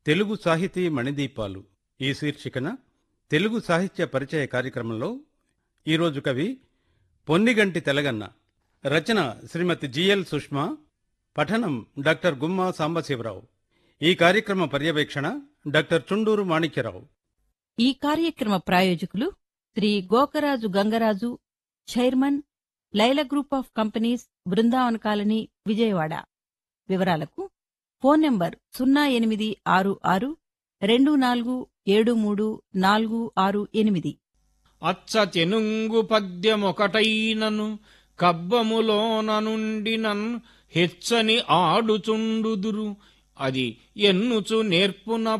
తెలుగు సాహితీ మణిదీపాలు ఈ శీర్షికన తెలుగు సాహిత్య పరిచయ కార్యక్రమంలో ఈరోజు కవి పొన్నిగంటి తెలగన్న రచన శ్రీమతి జిఎల్ సుష్మా పఠనం డాక్టర్ గుమ్మా సాంబశివరావు ఈ కార్యక్రమ పర్యవేక్షణ డాక్టర్ చుండూరు మాణిక్యరావు ఈ కార్యక్రమ ప్రాయోజకులు Sri Gokaraju Gangaraju chairman Laila group of companies Brindavan colony Vijayawada వివరాలకు ఫోన్ నంబర్ సున్నా ఎనిమిది ఆరు ఆరు రెండు నాలుగు ఏడు మూడు నాలుగు ఆరు ఎనిమిది అచ్చ తెనుంగు పద్యమొకటైనను కబ్బములోన నుండినన్ హెచ్చని ఆడుచుండుదురు అది ఎన్నుచు నేర్పున